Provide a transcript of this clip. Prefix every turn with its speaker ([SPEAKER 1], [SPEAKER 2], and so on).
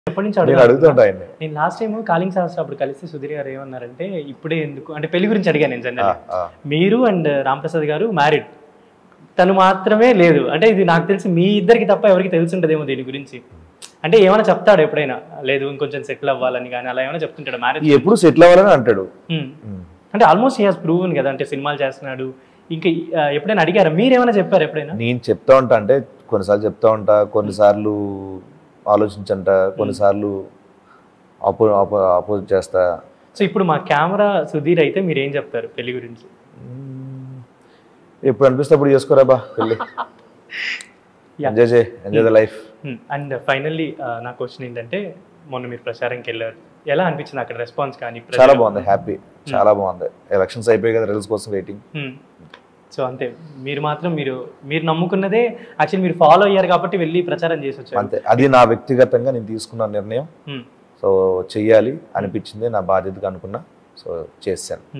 [SPEAKER 1] ఎప్పటి నుంచి
[SPEAKER 2] నేను
[SPEAKER 1] అడుగుతా
[SPEAKER 2] అడుగుతుంటా ఆయన్ని
[SPEAKER 1] నేను లాస్ట్ టైం కాలింగ్ శాస్త్ర అప్పుడు కలిసి సుధీర్ గారు ఏమన్నారంటే ఇప్పుడే ఎందుకు అంటే పెళ్లి గురించి అడిగాను నేను
[SPEAKER 2] ఆ,
[SPEAKER 1] జనరల్
[SPEAKER 2] ఆ.
[SPEAKER 1] మీరు అండ్ రాంప్రసాద్ గారు మ్యారీడ్ తను మాత్రమే లేదు అంటే ఇది నాకు తెలిసి మీ ఇద్దరికి తప్ప ఎవరికి తెలిసి ఉండదేమో దీని గురించి అంటే ఏమైనా చెప్తాడు ఎప్పుడైనా లేదు ఇంకొంచెం సెటిల్ అవ్వాలని కానీ అలా ఏమైనా చెప్తుంటాడు మ్యారేజ్
[SPEAKER 2] ఎప్పుడు సెటిల్ అవ్వాలని అంటాడు ఉమ్.
[SPEAKER 1] అంటే ఆల్మోస్ట్ హీ హాస్ ప్రూవన్ కదా అంటే సినిమాలు చేస్తున్నాడు ఇంకా ఆ, ఎప్పుడైనా అడిగారా మీరేమైనా చెప్పారు ఎప్పుడైనా
[SPEAKER 2] నేను చెప్తా ఉంటా అంటే కొన్నిసార్లు చెప్తా ఉంటా కొన్నిసార్లు ఆలోచించంట కొన్నిసార్లు అపో అపో అపోజ్ చేస్తా
[SPEAKER 1] సో ఇప్పుడు మా కెమెరా సుధీర్ అయితే మీరు ఏం చెప్తారు పెళ్లి గురించి
[SPEAKER 2] మ్మ్. ఎప్పుడు అనిపిస్తే అప్పుడు చేసుకోరా బా పెళ్ళి
[SPEAKER 1] Yeah.
[SPEAKER 2] ఎంజాయ్ చేయి enjoy the life
[SPEAKER 1] and finally నా క్వశ్చన్ ఏంటంటే మొన్న మీరు ప్రచారంకి వెళ్ళారు ఎలా అనిపించింది అక్కడ రెస్పాన్స్ కానీ
[SPEAKER 2] చాలా బాగుంది హ్యాపీ చాలా బాగుంది ఎలక్షన్స్ అయిపోయి కదా రిజల్ట్స్ కోసం వెయిటింగ్
[SPEAKER 1] సో అంతే మీరు మాత్రం మీరు మీరు నమ్ముకున్నదే యాక్చువల్లీ మీరు ఫాలో అయ్యారు కాబట్టి వెళ్ళి ప్రచారం చేసి వచ్చారు
[SPEAKER 2] అంతే అది నా వ్యక్తిగతంగా నేను తీసుకున్న నిర్ణయం
[SPEAKER 1] Hmm.
[SPEAKER 2] సో చెయ్యాలి అనిపించింది నా బాధ్యతగా అనుకున్నా సో చేశాను